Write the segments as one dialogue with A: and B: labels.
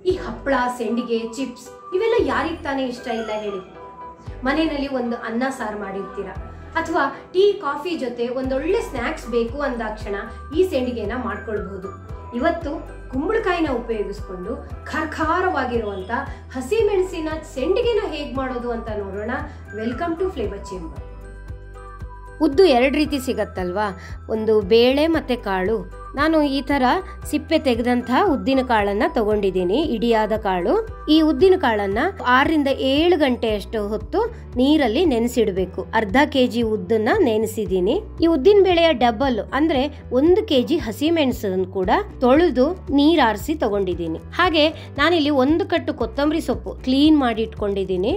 A: ಈ ಹಪ್ಪಳ ಸೆಂಡಿಗೆ ಚಿಪ್ಸ್ ಇವೆಲ್ಲ ಯಾರಿಗೆ ತಾನೇ ಇಷ್ಟ ಇಲ್ಲ ಹೇಳಿ ಮನೆಯಲ್ಲಿ ಒಂದು ಅನ್ನ ಸಾರು ಮಾಡಿರ್ತೀರ ಅಥವಾ ಟೀ ಕಾಫಿ ಜೊತೆ ಒಂದೊಳ್ಳೆ ಸ್ನ್ಯಾಕ್ಸ್ ಬೇಕು ಅಂದಾಕ್ಷಣ ಈ ಸೆಂಡಿಗೆನ ಮಾಡ್ಕೊಳ್ಬಹುದು ಇವತ್ತು ಕುಂಬಳಕಾಯಿನ ಉಪಯೋಗಿಸ್ಕೊಂಡು ಖಾರಖಾರವಾಗಿರುವಂತ ಹಸಿ ಮೆಣಸಿನ ಸೆಂಡಿಗೆನ ಹೇಗ್ ಮಾಡೋದು ಅಂತ ನೋಡೋಣ ವೆಲ್ಕಮ್ ಟು ಫ್ಲೇವರ್ ಚೇಂಬರ್ ಉದ್ದು ಎರಡು ರೀತಿ ಸಿಗತ್ತಲ್ವಾ ಒಂದು ಬೇಳೆ ಮತ್ತು ಕಾಳು ನಾನು ಈ ಥರ ಸಿಪ್ಪೆ ತೆಗೆದಂಥ ಉದ್ದಿನ ಕಾಳನ್ನು ತಗೊಂಡಿದ್ದೀನಿ ಇಡಿಯಾದ ಕಾಳು ಈ ಉದ್ದಿನ ಕಾಳನ್ನು ಆರರಿಂದ ಏಳು ಗಂಟೆಯಷ್ಟು ಹೊತ್ತು ನೀರಲ್ಲಿ ನೆನೆಸಿಡಬೇಕು ಅರ್ಧ ಕೆ ಜಿ ಉದ್ದನ್ನ ನೆನೆಸಿದ್ದೀನಿ ಈ ಉದ್ದಿನ ಬೇಳೆಯ ಡಬಲ್ ಅಂದ್ರೆ ಒಂದು ಕೆ ಜಿ ಹಸಿಮೆಣಸನ್ನು ಕೂಡ ತೊಳೆದು ನೀರ್ ಆರಿಸಿ ತಗೊಂಡಿದ್ದೀನಿ ಹಾಗೆ ನಾನಿಲ್ಲಿ ಒಂದು ಕಟ್ಟು ಕೊತ್ತಂಬರಿ ಸೊಪ್ಪು ಕ್ಲೀನ್ ಮಾಡಿ ಇಟ್ಕೊಂಡಿದ್ದೀನಿ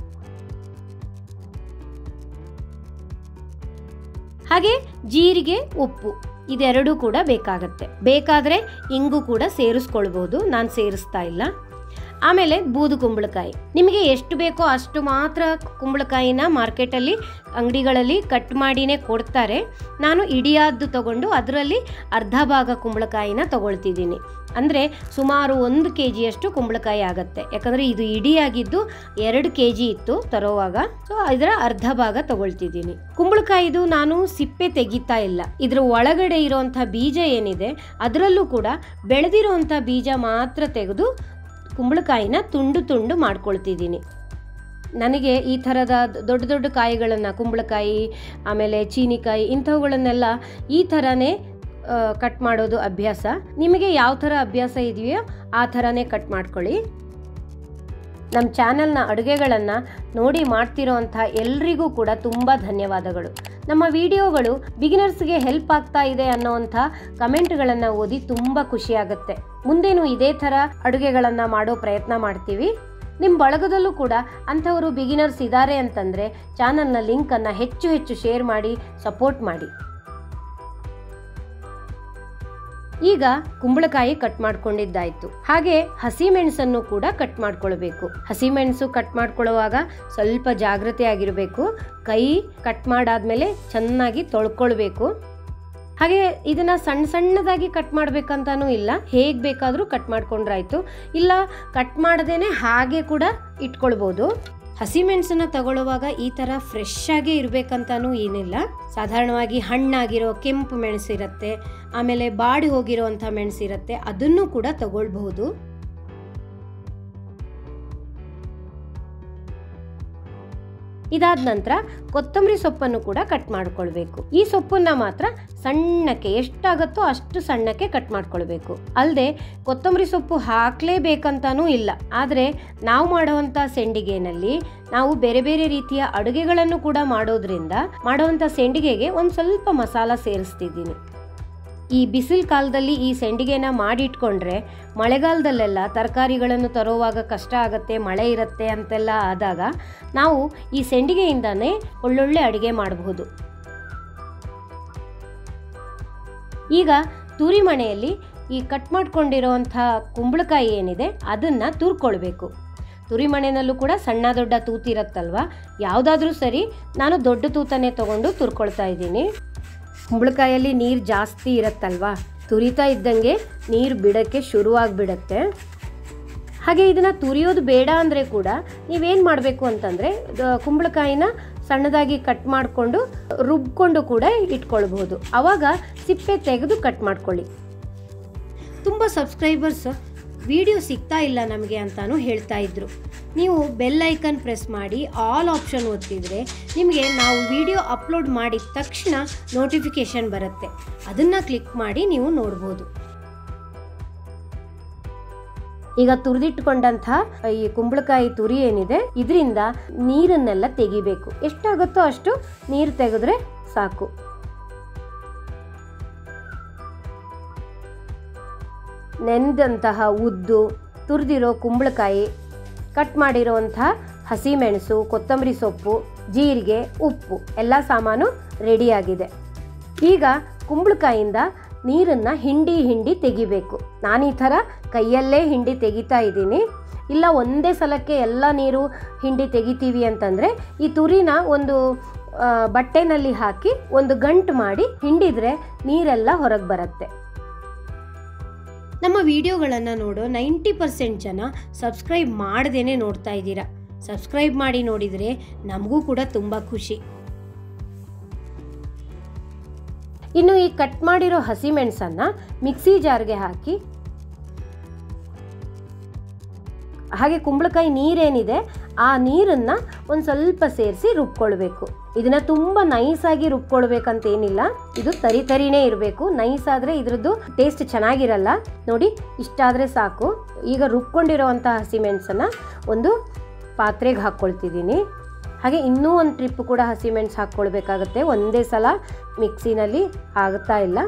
A: ಹಾಗೆ ಜೀರಿಗೆ ಉಪ್ಪು ಇದೆರಡೂ ಕೂಡ ಬೇಕಾಗತ್ತೆ ಬೇಕಾದರೆ ಇಂಗು ಕೂಡ ಸೇರಿಸ್ಕೊಳ್ಬಹುದು ನಾನು ಸೇರಿಸ್ತಾ ಇಲ್ಲ ಆಮೇಲೆ ಬೂದು ಕುಂಬಳಕಾಯಿ ನಿಮಗೆ ಎಷ್ಟು ಬೇಕೋ ಅಷ್ಟು ಮಾತ್ರ ಕುಂಬಳಕಾಯಿನ ಮಾರ್ಕೆಟಲ್ಲಿ ಅಂಗಡಿಗಳಲ್ಲಿ ಕಟ್ ಮಾಡಿನೇ ಕೊಡ್ತಾರೆ ನಾನು ಇಡಿಯಾದ್ದು ತಗೊಂಡು ಅದರಲ್ಲಿ ಅರ್ಧ ಭಾಗ ಕುಂಬಳಕಾಯಿನ ತಗೊಳ್ತಿದ್ದೀನಿ ಅಂದರೆ ಸುಮಾರು ಒಂದು ಕೆ ಜಿಯಷ್ಟು ಕುಂಬಳಕಾಯಿ ಆಗುತ್ತೆ ಯಾಕಂದರೆ ಇದು ಇಡಿಯಾಗಿದ್ದು ಎರಡು ಕೆ ಜಿ ಇತ್ತು ತರೋವಾಗ ಸೊ ಇದರ ಅರ್ಧ ಭಾಗ ತಗೊಳ್ತಿದ್ದೀನಿ ಕುಂಬಳಕಾಯಿದು ನಾನು ಸಿಪ್ಪೆ ತೆಗಿತಾ ಇಲ್ಲ ಇದ್ರ ಒಳಗಡೆ ಇರೋವಂಥ ಬೀಜ ಏನಿದೆ ಅದರಲ್ಲೂ ಕೂಡ ಬೆಳೆದಿರೋವಂಥ ಬೀಜ ಮಾತ್ರ ತೆಗೆದು ಕುಂಬಳಕಾಯಿನ ತುಂಡು ತುಂಡು ಮಾಡ್ಕೊಳ್ತಿದ್ದೀನಿ ನನಗೆ ಈ ಥರದ ದೊಡ್ಡ ದೊಡ್ಡ ಕಾಯಿಗಳನ್ನು ಕುಂಬಳಕಾಯಿ ಆಮೇಲೆ ಚೀನಿಕಾಯಿ ಇಂಥವುಗಳನ್ನೆಲ್ಲ ಈ ಥರನೇ ಕಟ್ ಮಾಡೋದು ಅಭ್ಯಾಸ ನಿಮಗೆ ಯಾವ ಥರ ಅಭ್ಯಾಸ ಇದೆಯೋ ಆ ಥರನೇ ಕಟ್ ಮಾಡ್ಕೊಳ್ಳಿ ನಮ್ಮ ಚಾನಲ್ನ ಅಡುಗೆಗಳನ್ನು ನೋಡಿ ಮಾಡ್ತಿರೋವಂಥ ಎಲ್ರಿಗೂ ಕೂಡ ತುಂಬ ಧನ್ಯವಾದಗಳು ನಮ್ಮ ವಿಡಿಯೋಗಳು ಬಿಗಿನರ್ಸ್ಗೆ ಹೆಲ್ಪ್ ಆಗ್ತಾ ಇದೆ ಅನ್ನೋವಂಥ ಕಮೆಂಟ್ಗಳನ್ನು ಓದಿ ತುಂಬ ಖುಷಿಯಾಗುತ್ತೆ ಮುಂದೇನು ಇದೇ ಥರ ಅಡುಗೆಗಳನ್ನು ಮಾಡೋ ಪ್ರಯತ್ನ ಮಾಡ್ತೀವಿ ನಿಮ್ಮ ಬಳಗದಲ್ಲೂ ಕೂಡ ಅಂಥವರು ಬಿಗಿನರ್ಸ್ ಇದ್ದಾರೆ ಅಂತಂದರೆ ಚಾನಲ್ನ ಲಿಂಕನ್ನು ಹೆಚ್ಚು ಹೆಚ್ಚು ಶೇರ್ ಮಾಡಿ ಸಪೋರ್ಟ್ ಮಾಡಿ ಈಗ ಕುಂಬಳಕಾಯಿ ಕಟ್ ಮಾಡ್ಕೊಂಡಿದ್ದಾಯ್ತು ಹಾಗೆ ಹಸಿಮೆಣಸನ್ನು ಕೂಡ ಕಟ್ ಮಾಡ್ಕೊಳ್ಬೇಕು ಹಸಿಮೆಣಸು ಕಟ್ ಮಾಡ್ಕೊಳ್ಳುವಾಗ ಸ್ವಲ್ಪ ಜಾಗ್ರತೆ ಆಗಿರಬೇಕು ಕೈ ಕಟ್ ಮಾಡಾದ್ಮೇಲೆ ಚೆನ್ನಾಗಿ ತೊಳ್ಕೊಳ್ಬೇಕು ಹಾಗೆ ಇದನ್ನ ಸಣ್ಣ ಸಣ್ಣದಾಗಿ ಕಟ್ ಮಾಡ್ಬೇಕಂತಾನೂ ಇಲ್ಲ ಹೇಗೆ ಬೇಕಾದರೂ ಕಟ್ ಮಾಡ್ಕೊಂಡ್ರಾಯ್ತು ಇಲ್ಲ ಕಟ್ ಮಾಡದೇನೆ ಹಾಗೆ ಕೂಡ ಇಟ್ಕೊಳ್ಬೋದು ಹಸಿಮೆಣಸನ್ನ ತಗೊಳ್ಳುವಾಗ ಈ ಥರ ಫ್ರೆಶ್ ಆಗೇ ಇರಬೇಕಂತನೂ ಏನಿಲ್ಲ ಸಾಧಾರಣವಾಗಿ ಹಣ್ಣಾಗಿರೋ ಕೆಂಪು ಮೆಣಸಿರುತ್ತೆ ಆಮೇಲೆ ಬಾಡಿ ಹೋಗಿರೋವಂಥ ಮೆಣಸಿರುತ್ತೆ ಅದನ್ನು ಕೂಡ ತಗೊಳ್ಬಹುದು ಇದಾದ ನಂತರ ಕೊತ್ತಂಬರಿ ಸೊಪ್ಪನ್ನು ಕೂಡ ಕಟ್ ಮಾಡ್ಕೊಳ್ಬೇಕು ಈ ಸೊಪ್ಪನ್ನ ಮಾತ್ರ ಸಣ್ಣಕ್ಕೆ ಎಷ್ಟಾಗತ್ತೋ ಅಷ್ಟು ಸಣ್ಣಕ್ಕೆ ಕಟ್ ಮಾಡ್ಕೊಳ್ಬೇಕು ಅಲ್ಲದೆ ಕೊತ್ತಂಬರಿ ಸೊಪ್ಪು ಹಾಕಲೇಬೇಕಂತನೂ ಇಲ್ಲ ಆದರೆ ನಾವು ಮಾಡುವಂಥ ಸೆಂಡಿಗೆನಲ್ಲಿ ನಾವು ಬೇರೆ ಬೇರೆ ರೀತಿಯ ಅಡುಗೆಗಳನ್ನು ಕೂಡ ಮಾಡೋದ್ರಿಂದ ಮಾಡುವಂಥ ಸೆಂಡಿಗೆಗೆ ಒಂದು ಸ್ವಲ್ಪ ಮಸಾಲ ಸೇರಿಸ್ತಿದ್ದೀನಿ ಈ ಬಿಸಿಲು ಕಾಲದಲ್ಲಿ ಈ ಸೆಂಡಿಗೆನ ಮಾಡಿಟ್ಕೊಂಡ್ರೆ ಮಳೆಗಾಲದಲ್ಲೆಲ್ಲ ತರಕಾರಿಗಳನ್ನು ತರೋವಾಗ ಕಷ್ಟ ಆಗುತ್ತೆ ಮಳೆ ಇರುತ್ತೆ ಅಂತೆಲ್ಲ ಆದಾಗ ನಾವು ಈ ಸೆಂಡಿಗೆಯಿಂದನೇ ಒಳ್ಳೊಳ್ಳೆ ಅಡುಗೆ ಮಾಡಬಹುದು ಈಗ ತುರಿ ಮಣೆಯಲ್ಲಿ ಈ ಕಟ್ ಮಾಡ್ಕೊಂಡಿರೋವಂಥ ಕುಂಬಳಕಾಯಿ ಏನಿದೆ ಅದನ್ನು ತುರ್ಕೊಳ್ಬೇಕು ತುರಿಮಣೆನಲ್ಲೂ ಕೂಡ ಸಣ್ಣ ದೊಡ್ಡ ತೂತಿರತ್ತಲ್ವ ಯಾವುದಾದ್ರೂ ಸರಿ ನಾನು ದೊಡ್ಡ ತೂತನ್ನೇ ತಗೊಂಡು ತುರ್ಕೊಳ್ತಾ ಇದ್ದೀನಿ ಕುಂಬಳಕಾಯಲ್ಲಿ ನೀರು ಜಾಸ್ತಿ ಇರುತ್ತಲ್ವಾ ತುರಿತಾ ಇದ್ದಂಗೆ ನೀರು ಬಿಡೋಕ್ಕೆ ಶುರುವಾಗ್ಬಿಡತ್ತೆ ಹಾಗೆ ಇದನ್ನು ತುರಿಯೋದು ಬೇಡ ಅಂದರೆ ಕೂಡ ನೀವೇನು ಮಾಡಬೇಕು ಅಂತಂದರೆ ಕುಂಬಳಕಾಯಿನ ಸಣ್ಣದಾಗಿ ಕಟ್ ಮಾಡಿಕೊಂಡು ರುಬ್ಕೊಂಡು ಕೂಡ ಇಟ್ಕೊಳ್ಬಹುದು ಆವಾಗ ಸಿಪ್ಪೆ ತೆಗೆದು ಕಟ್ ಮಾಡ್ಕೊಳ್ಳಿ ತುಂಬ ಸಬ್ಸ್ಕ್ರೈಬರ್ಸ್ ವಿಡಿಯೋ ಸಿಗ್ತಾ ಇಲ್ಲ ನಮಗೆ ಅಂತಾನು ಹೇಳ್ತಾ ಇದ್ರು ನೀವು ಬೆಲ್ ಐಕನ್ ಪ್ರೆಸ್ ಮಾಡಿ ಆಲ್ ಆಪ್ಷನ್ ಒತ್ತಿದ್ರೆ ನಿಮಗೆ ನಾವು ವಿಡಿಯೋ ಅಪ್ಲೋಡ್ ಮಾಡಿದ ತಕ್ಷಣ ನೋಟಿಫಿಕೇಶನ್ ಬರುತ್ತೆ ಅದನ್ನು ಕ್ಲಿಕ್ ಮಾಡಿ ನೀವು ನೋಡ್ಬೋದು ಈಗ ತುರಿದಿಟ್ಕೊಂಡಂಥ ಈ ಕುಂಬಳಕಾಯಿ ತುರಿ ಏನಿದೆ ಇದರಿಂದ ನೀರನ್ನೆಲ್ಲ ತೆಗಿಬೇಕು ಎಷ್ಟಾಗುತ್ತೋ ಅಷ್ಟು ನೀರು ತೆಗೆದ್ರೆ ಸಾಕು ನೆನೆದಂತಹ ಉದ್ದು ತುರಿದಿರೋ ಕುಂಬಳಕಾಯಿ ಕಟ್ ಮಾಡಿರೋವಂಥ ಹಸಿಮೆಣಸು ಕೊತ್ತಂಬರಿ ಸೊಪ್ಪು ಜೀರಿಗೆ ಉಪ್ಪು ಎಲ್ಲ ಸಾಮಾನು ರೆಡಿಯಾಗಿದೆ ಈಗ ಕುಂಬಳಕಾಯಿಂದ ನೀರನ್ನು ಹಿಂಡಿ ಹಿಂಡಿ ತೆಗಿಬೇಕು ನಾನು ಈ ಥರ ಕೈಯಲ್ಲೇ ಹಿಂಡಿ ತೆಗಿತಾ ಇದ್ದೀನಿ ಇಲ್ಲ ಒಂದೇ ಸಲಕ್ಕೆ ಎಲ್ಲ ನೀರು ಹಿಂಡಿ ತೆಗಿತೀವಿ ಅಂತಂದರೆ ಈ ತುರಿನ ಒಂದು ಆ, ಬಟ್ಟೆನಲ್ಲಿ ಹಾಕಿ ಒಂದು ಗಂಟು ಮಾಡಿ ಹಿಂಡಿದ್ರೆ ನೀರೆಲ್ಲ ಹೊರಗೆ ಬರುತ್ತೆ ನಮ್ಮ ವಿಡಿಯೋಗಳನ್ನು ನೋಡೋ ನೈಂಟಿ ಪರ್ಸೆಂಟ್ ಜನ ಸಬ್ಸ್ಕ್ರೈಬ್ ಮಾಡದೇನೆ ನೋಡ್ತಾ ಇದ್ದೀರಾ ಸಬ್ಸ್ಕ್ರೈಬ್ ಮಾಡಿ ನೋಡಿದರೆ ನಮಗೂ ಕೂಡ ತುಂಬ ಖುಷಿ ಇನ್ನು ಈ ಕಟ್ ಮಾಡಿರೋ ಹಸಿಮೆಣಸನ್ನು ಮಿಕ್ಸಿ ಜಾರ್ಗೆ ಹಾಕಿ ಹಾಗೆ ಕುಂಬಳಕಾಯಿ ನೀರೇನಿದೆ ಆ ನೀರನ್ನು ಒಂದು ಸ್ವಲ್ಪ ಸೇರಿಸಿ ರುಬ್ಕೊಳ್ಬೇಕು ಇದನ್ನ ತುಂಬ ನೈಸಾಗಿ ರುಬ್ಕೊಳ್ಬೇಕಂತ ಏನಿಲ್ಲ ಇದು ತರಿ ತರಿನೇ ಇರಬೇಕು ನೈಸ್ ಆದರೆ ಇದ್ರದ್ದು ಟೇಸ್ಟ್ ಚೆನ್ನಾಗಿರಲ್ಲ ನೋಡಿ ಇಷ್ಟಾದರೆ ಸಾಕು ಈಗ ರುಬ್ಕೊಂಡಿರೋವಂಥ ಹಸಿಮೆಣಸನ್ನು ಒಂದು ಪಾತ್ರೆಗೆ ಹಾಕ್ಕೊಳ್ತಿದ್ದೀನಿ ಹಾಗೆ ಇನ್ನೂ ಒಂದು ಟ್ರಿಪ್ ಕೂಡ ಹಸಿಮೆಣಸು ಹಾಕ್ಕೊಳ್ಬೇಕಾಗತ್ತೆ ಒಂದೇ ಸಲ ಮಿಕ್ಸಿನಲ್ಲಿ ಆಗುತ್ತಾ ಇಲ್ಲ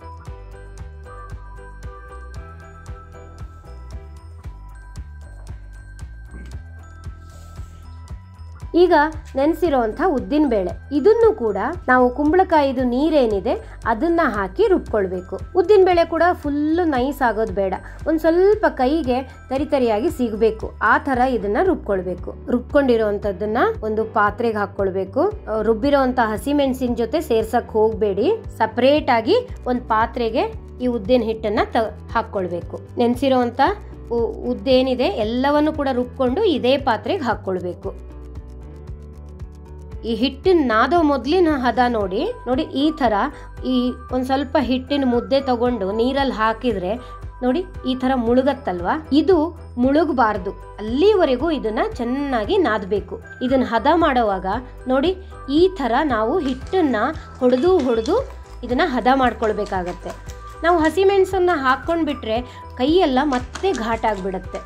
A: ಈಗ ನೆನೆಸಿರೋವಂಥ ಉದ್ದಿನ ಬೇಳೆ ಇದನ್ನು ಕೂಡ ನಾವು ಕುಂಬಳಕಾಯಿದು ನೀರೇನಿದೆ ಅದನ್ನ ಹಾಕಿ ರುಬ್ಕೊಳ್ಬೇಕು ಉದ್ದಿನ ಬೇಳೆ ಕೂಡ ಫುಲ್ಲು ನೈಸ್ ಆಗೋದು ಬೇಡ ಒಂದು ಸ್ವಲ್ಪ ಕೈಗೆ ತರಿ ತರಿಯಾಗಿ ಸಿಗಬೇಕು ಆ ಥರ ಇದನ್ನ ರುಬ್ಕೊಳ್ಬೇಕು ರುಬ್ಕೊಂಡಿರೋವಂಥದ್ದನ್ನ ಒಂದು ಪಾತ್ರೆಗೆ ಹಾಕ್ಕೊಳ್ಬೇಕು ಅಹ್, ರುಬ್ಬಿರೋವಂಥ ಹಸಿಮೆಣಸಿನ ಜೊತೆ ಸೇರ್ಸಕ್ ಹೋಗಬೇಡಿ ಸಪ್ರೇಟ್ ಆಗಿ ಒಂದು ಪಾತ್ರೆಗೆ ಈ ಉದ್ದಿನ ಹಿಟ್ಟನ್ನ ತ ಹಾಕ್ಕೊಳ್ಬೇಕು ನೆನೆಸಿರೋವಂಥ ಉದ್ದೇನಿದೆ ಎಲ್ಲವನ್ನು ಕೂಡ ರುಬ್ಕೊಂಡು ಇದೇ ಪಾತ್ರೆಗೆ ಹಾಕ್ಕೊಳ್ಬೇಕು ಈ ಹಿಟ್ಟಿನ ನಾದೋ ಮೊದಲಿನ ಹದ ನೋಡಿ ನೋಡಿ ಈ ಥರ ಈ ಒಂದು ಸ್ವಲ್ಪ ಹಿಟ್ಟಿನ ಮುದ್ದೆ ತಗೊಂಡು ನೀರಲ್ಲಿ ಹಾಕಿದ್ರೆ ನೋಡಿ ಈ ಥರ ಮುಳುಗತ್ತಲ್ವಾ ಇದು ಮುಳುಗಬಾರ್ದು ಅಲ್ಲಿವರೆಗೂ ಇದನ್ನ ಚೆನ್ನಾಗಿ ನಾದಬೇಕು ಇದನ್ನ ಹದ ಮಾಡುವಾಗ ನೋಡಿ ಈ ಥರ ನಾವು ಹಿಟ್ಟನ್ನ ಹೊಡೆದು ಹೊಡೆದು ಇದನ್ನ ಹದ ಮಾಡ್ಕೊಳ್ಬೇಕಾಗತ್ತೆ ನಾವು ಹಸಿಮೆಣಸನ್ನ ಹಾಕ್ಕೊಂಡ್ಬಿಟ್ರೆ ಕೈಯೆಲ್ಲ ಮತ್ತೆ ಘಾಟಾಗ್ಬಿಡತ್ತೆ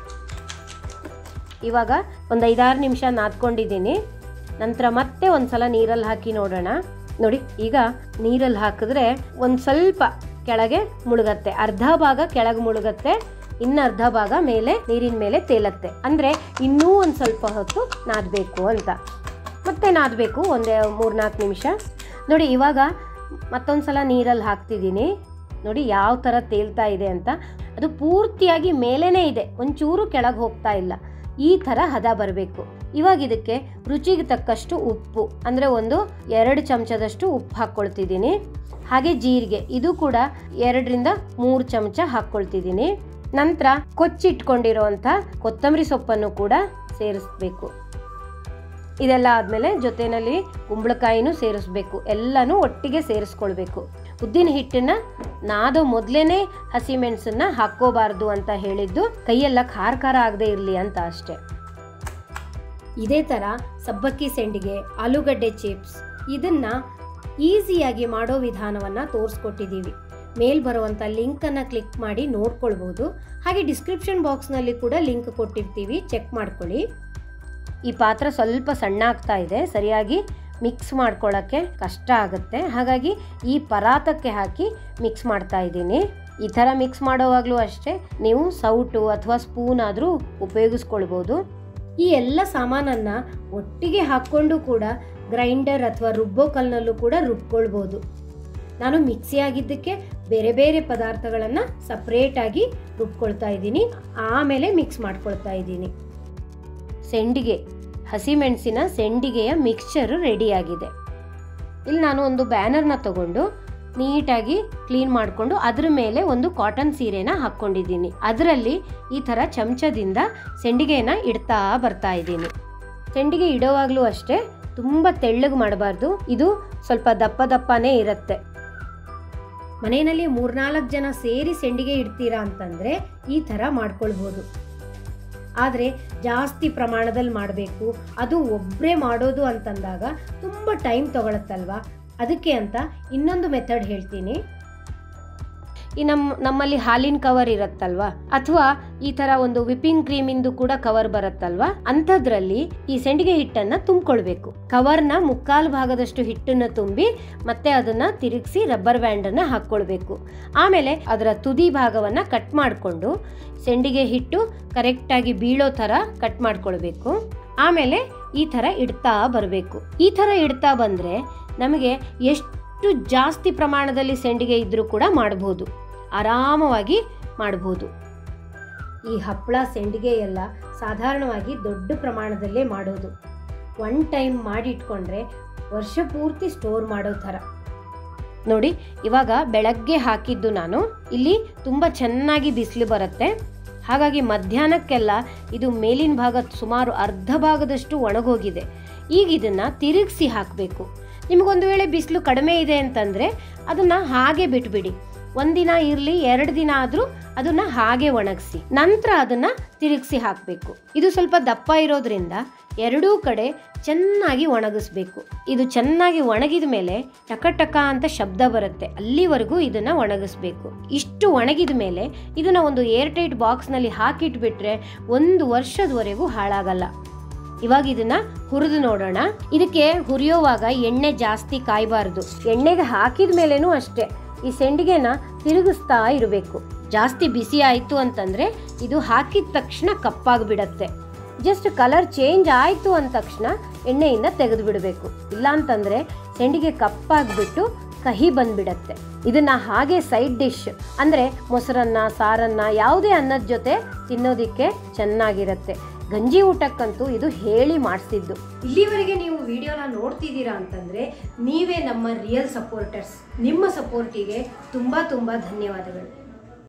A: ಇವಾಗ ಒಂದು ಐದಾರು ನಿಮಿಷ ನಾದ್ಕೊಂಡಿದ್ದೀನಿ ನಂತರ ಮತ್ತೆ ಒಂದ್ಸಲ ನೀರಲ್ಲಿ ಹಾಕಿ ನೋಡೋಣ ನೋಡಿ ಈಗ ನೀರಲ್ಲಿ ಹಾಕಿದ್ರೆ ಒಂದು ಸ್ವಲ್ಪ ಕೆಳಗೆ ಮುಳುಗತ್ತೆ ಅರ್ಧ ಭಾಗ ಕೆಳಗೆ ಮುಳುಗತ್ತೆ ಇನ್ನು ಅರ್ಧ ಭಾಗ ಮೇಲೆ ನೀರಿನ ಮೇಲೆ ತೇಲತ್ತೆ ಅಂದರೆ ಇನ್ನೂ ಒಂದು ಸ್ವಲ್ಪ ಹೊತ್ತು ನಾದಬೇಕು ಅಂತ ಮತ್ತೆ ನಾದಬೇಕು ಒಂದು ಮೂರ್ನಾಲ್ಕು ನಿಮಿಷ ನೋಡಿ ಇವಾಗ ಮತ್ತೊಂದು ಸಲ ನೀರಲ್ಲಿ ಹಾಕ್ತಿದ್ದೀನಿ ನೋಡಿ ಯಾವ ಥರ ತೇಲ್ತಾ ಇದೆ ಅಂತ ಅದು ಪೂರ್ತಿಯಾಗಿ ಮೇಲೇನೇ ಇದೆ ಒಂಚೂರು ಕೆಳಗೆ ಹೋಗ್ತಾ ಇಲ್ಲ ಈ ಥರ ಹದ ಬರಬೇಕು ಇವಾಗ ಇದಕ್ಕೆ ರುಚಿಗೆ ತಕ್ಕಷ್ಟು ಉಪ್ಪು ಅಂದರೆ ಒಂದು ಎರಡು ಚಮಚದಷ್ಟು ಉಪ್ಪು ಹಾಕ್ಕೊಳ್ತಿದ್ದೀನಿ ಹಾಗೆ ಜೀರಿಗೆ ಇದು ಕೂಡ ಎರಡರಿಂದ ಮೂರು ಚಮಚ ಹಾಕ್ಕೊಳ್ತಿದ್ದೀನಿ ನಂತರ ಕೊಚ್ಚಿಟ್ಕೊಂಡಿರುವಂಥ ಕೊತ್ತಂಬರಿ ಸೊಪ್ಪನ್ನು ಕೂಡ ಸೇರಿಸ್ಬೇಕು ಇದೆಲ್ಲ ಆದಮೇಲೆ ಜೊತೆಯಲ್ಲಿ ಕುಂಬಳಕಾಯಿನೂ ಸೇರಿಸ್ಬೇಕು ಎಲ್ಲನೂ ಒಟ್ಟಿಗೆ ಸೇರಿಸ್ಕೊಳ್ಬೇಕು ಉದ್ದಿನ ಹಿಟ್ಟನ್ನ ನಾದೋ ಮೊದಲೇನೆ ಹಸಿಮೆಣಸನ್ನ ಹಾಕ್ಕೋಬಾರ್ದು ಅಂತ ಹೇಳಿದ್ದು ಕೈಯೆಲ್ಲ ಖಾರ ಖಾರ ಆಗದೆ ಇರಲಿ ಅಂತ ಅಷ್ಟೆ ಇದೇ ಥರ ಸಬ್ಬಕ್ಕಿ ಸೆಂಡಿಗೆ ಆಲೂಗಡ್ಡೆ ಚಿಪ್ಸ್ ಇದನ್ನ ಈಸಿಯಾಗಿ ಮಾಡೋ ವಿಧಾನವನ್ನು ತೋರಿಸ್ಕೊಟ್ಟಿದ್ದೀವಿ ಮೇಲ್ ಬರುವಂಥ ಲಿಂಕನ್ನು ಕ್ಲಿಕ್ ಮಾಡಿ ನೋಡ್ಕೊಳ್ಬೋದು ಹಾಗೆ ಡಿಸ್ಕ್ರಿಪ್ಷನ್ ಬಾಕ್ಸ್ನಲ್ಲಿ ಕೂಡ ಲಿಂಕ್ ಕೊಟ್ಟಿರ್ತೀವಿ ಚೆಕ್ ಮಾಡ್ಕೊಳ್ಳಿ ಈ ಪಾತ್ರ ಸ್ವಲ್ಪ ಸಣ್ಣ ಆಗ್ತಾ ಇದೆ ಸರಿಯಾಗಿ ಮಿಕ್ಸ್ ಮಾಡ್ಕೊಳ್ಳೋಕ್ಕೆ ಕಷ್ಟ ಆಗುತ್ತೆ ಹಾಗಾಗಿ ಈ ಪರಾತಕ್ಕೆ ಹಾಕಿ ಮಿಕ್ಸ್ ಮಾಡ್ತಾ ಇದ್ದೀನಿ ಈ ಥರ ಮಿಕ್ಸ್ ಮಾಡೋವಾಗಲೂ ಅಷ್ಟೇ ನೀವು ಸೌಟು ಅಥವಾ ಸ್ಪೂನ್ ಆದರೂ ಉಪಯೋಗಿಸ್ಕೊಳ್ಬೋದು ಈ ಎಲ್ಲ ಸಾಮಾನನ್ನು ಒಟ್ಟಿಗೆ ಹಾಕ್ಕೊಂಡು ಕೂಡ ಗ್ರೈಂಡರ್ ಅಥವಾ ರುಬ್ಬೋ ಕಲ್ನಲ್ಲೂ ಕೂಡ ರುಬ್ಕೊಳ್ಬೋದು ನಾನು ಮಿಕ್ಸಿ ಆಗಿದ್ದಕ್ಕೆ ಬೇರೆ ಬೇರೆ ಪದಾರ್ಥಗಳನ್ನು ಸಪ್ರೇಟಾಗಿ ರುಬ್ಕೊಳ್ತಾ ಇದ್ದೀನಿ ಆಮೇಲೆ ಮಿಕ್ಸ್ ಮಾಡ್ಕೊಳ್ತಾ ಇದ್ದೀನಿ ಸೆಂಡಿಗೆ ಹಸಿಮೆಣಸಿನ ಸೆಂಡಿಗೆಯ ಮಿಕ್ಸ್ಚರ್ ರೆಡಿಯಾಗಿದೆ ಇಲ್ಲಿ ನಾನು ಒಂದು ಬ್ಯಾನರ್ನ ತಗೊಂಡು ನೀಟಾಗಿ ಕ್ಲೀನ್ ಮಾಡಿಕೊಂಡು ಅದ್ರ ಮೇಲೆ ಒಂದು ಕಾಟನ್ ಸೀರೆನ ಹಾಕ್ಕೊಂಡಿದ್ದೀನಿ ಅದರಲ್ಲಿ ಈ ಥರ ಚಮಚದಿಂದ ಸೆಂಡಿಗೆನ ಇಡ್ತಾ ಬರ್ತಾ ಇದ್ದೀನಿ ಸೆಂಡಿಗೆ ಇಡೋವಾಗಲೂ ಅಷ್ಟೇ ತುಂಬ ತೆಳ್ಳಗೆ ಮಾಡಬಾರ್ದು ಇದು ಸ್ವಲ್ಪ ದಪ್ಪ ದಪ್ಪನೇ ಇರುತ್ತೆ ಮನೆಯಲ್ಲಿ ಮೂರ್ನಾಲ್ಕು ಜನ ಸೇರಿ ಸೆಂಡಿಗೆ ಇಡ್ತೀರಾ ಅಂತಂದರೆ ಈ ಥರ ಮಾಡ್ಕೊಳ್ಬೋದು ಆದರೆ ಜಾಸ್ತಿ ಪ್ರಮಾಣದಲ್ಲಿ ಮಾಡಬೇಕು ಅದು ಒಬ್ಬರೇ ಮಾಡೋದು ಅಂತಂದಾಗ ತುಂಬ ಟೈಮ್ ತಗೊಳತ್ತಲ್ವಾ ಅದಕ್ಕೆ ಅಂತ ಇನ್ನೊಂದು ಮೆಥಡ್ ಹೇಳ್ತೀನಿ ಈ ನಮ್ಮ ನಮ್ಮಲ್ಲಿ ಹಾಲಿನ ಕವರ್ ಇರತ್ತಲ್ವಾ ಅಥವಾ ಈ ತರ ಒಂದು ವಿಪಿಂಗ್ ಕ್ರೀಮಿಂದು ಕೂಡ ಕವರ್ ಬರುತ್ತಲ್ವಾ ಅಂಥದ್ರಲ್ಲಿ ಈ ಸೆಂಡಿಗೆ ಹಿಟ್ಟನ್ನ ತುಂಬಿಕೊಳ್ಬೇಕು ಕವರ್ನ ಮುಕ್ಕಾಲು ಭಾಗದಷ್ಟು ಹಿಟ್ಟನ್ನ ತುಂಬಿ ಮತ್ತೆ ಅದನ್ನ ತಿರುಗಿಸಿ ರಬ್ಬರ್ ಬ್ಯಾಂಡನ್ನ ಹಾಕ್ಕೊಳ್ಬೇಕು ಆಮೇಲೆ ಅದರ ತುದಿ ಭಾಗವನ್ನ ಕಟ್ ಮಾಡಿಕೊಂಡು ಸೆಂಡಿಗೆ ಹಿಟ್ಟು ಕರೆಕ್ಟಾಗಿ ಬೀಳೋ ಥರ ಕಟ್ ಮಾಡ್ಕೊಳ್ಬೇಕು ಆಮೇಲೆ ಈ ಥರ ಇಡ್ತಾ ಬರಬೇಕು ಈ ಥರ ಇಡ್ತಾ ಬಂದರೆ ನಮಗೆ ಎಷ್ಟು ಜಾಸ್ತಿ ಪ್ರಮಾಣದಲ್ಲಿ ಸೆಂಡಿಗೆ ಇದ್ದರೂ ಕೂಡ ಮಾಡ್ಬೋದು ಆರಾಮವಾಗಿ ಮಾಡ್ಬೋದು ಈ ಹಪ್ಪಳ ಸೆಂಡಿಗೆ ಎಲ್ಲ ಸಾಧಾರಣವಾಗಿ ದೊಡ್ಡ ಪ್ರಮಾಣದಲ್ಲೇ ಮಾಡೋದು ಒನ್ ಟೈಮ್ ಮಾಡಿ ಇಟ್ಕೊಂಡ್ರೆ ವರ್ಷ ಪೂರ್ತಿ ಸ್ಟೋರ್ ಮಾಡೋ ಥರ ನೋಡಿ ಇವಾಗ ಬೆಳಗ್ಗೆ ಹಾಕಿದ್ದು ನಾನು ಇಲ್ಲಿ ತುಂಬ ಚೆನ್ನಾಗಿ ಬಿಸಿಲು ಬರುತ್ತೆ ಹಾಗಾಗಿ ಮಧ್ಯಾಹ್ನಕ್ಕೆಲ್ಲ ಇದು ಮೇಲಿನ ಭಾಗ ಸುಮಾರು ಅರ್ಧ ಭಾಗದಷ್ಟು ಒಣಗೋಗಿದೆ ಈಗ ಇದನ್ನು ತಿರುಗಿಸಿ ಹಾಕಬೇಕು ನಿಮಗೊಂದು ವೇಳೆ ಬಿಸಿಲು ಕಡಿಮೆ ಇದೆ ಅಂತಂದರೆ ಅದನ್ನು ಹಾಗೆ ಬಿಟ್ಬಿಡಿ ಒಂದಿನ ಇರಲಿ ಎರಡು ದಿನ ಆದರೂ ಅದನ್ನು ಹಾಗೆ ಒಣಗಿಸಿ ನಂತರ ಅದನ್ನು ತಿರುಗಿಸಿ ಹಾಕಬೇಕು ಇದು ಸ್ವಲ್ಪ ದಪ್ಪ ಇರೋದ್ರಿಂದ ಎರಡೂ ಕಡೆ ಚೆನ್ನಾಗಿ ಒಣಗಿಸ್ಬೇಕು ಇದು ಚೆನ್ನಾಗಿ ಒಣಗಿದ ಮೇಲೆ ಟಕ ಟಕ ಅಂತ ಶಬ್ದ ಬರುತ್ತೆ ಅಲ್ಲಿವರೆಗೂ ಇದನ್ನ ಒಣಗಿಸ್ಬೇಕು ಇಷ್ಟು ಒಣಗಿದ ಮೇಲೆ ಇದನ್ನ ಒಂದು ಏರ್ ಟೈಟ್ ಬಾಕ್ಸ್ನಲ್ಲಿ ಹಾಕಿಟ್ಬಿಟ್ರೆ ಒಂದು ವರ್ಷದವರೆಗೂ ಹಾಳಾಗಲ್ಲ ಇವಾಗ ಇದನ್ನ ಹುರಿದು ನೋಡೋಣ ಇದಕ್ಕೆ ಹುರಿಯೋವಾಗ ಎಣ್ಣೆ ಜಾಸ್ತಿ ಕಾಯಬಾರ್ದು ಎಣ್ಣೆಗೆ ಹಾಕಿದ ಮೇಲೇನೂ ಅಷ್ಟೇ ಈ ಸೆಂಡಿಗೆನ ತಿರುಗಿಸ್ತಾ ಇರಬೇಕು ಜಾಸ್ತಿ ಬಿಸಿ ಆಯಿತು ಅಂತಂದ್ರೆ ಇದು ಹಾಕಿದ ತಕ್ಷಣ ಕಪ್ಪಾಗ್ಬಿಡತ್ತೆ ಜಸ್ಟ್ ಕಲರ್ ಚೇಂಜ್ ಆಯಿತು ಅಂದ ತಕ್ಷಣ ಎಣ್ಣೆಯಿಂದ ತೆಗೆದು ಬಿಡಬೇಕು ಇಲ್ಲ ಅಂತಂದ್ರೆ ಸೆಂಡಿಗೆ ಕಪ್ಪಾಗ್ಬಿಟ್ಟು ಕಹಿ ಬಂದ್ಬಿಡತ್ತೆ ಇದನ್ನ ಹಾಗೆ ಸೈಡ್ ಡಿಶ್ ಅಂದ್ರೆ ಮೊಸರನ್ನ ಸಾರನ್ನ ಯಾವುದೇ ಅನ್ನದ ಜೊತೆ ತಿನ್ನೋದಿಕ್ಕೆ ಚೆನ್ನಾಗಿರತ್ತೆ ಗಂಜಿ ಊಟಕ್ಕಂತೂ ಇದು ಹೇಳಿ ಮಾಡಿಸಿದ್ದು ಇಲ್ಲಿವರೆಗೆ ನೀವು ವಿಡಿಯೋನ ನೋಡ್ತಿದ್ದೀರಾ ಅಂತಂದ್ರೆ ನೀವೇ ನಮ್ಮ ರಿಯಲ್ ಸಪೋರ್ಟರ್ಸ್ ನಿಮ್ಮ ಸಪೋರ್ಟಿಗೆ ತುಂಬಾ ತುಂಬಾ ಧನ್ಯವಾದಗಳು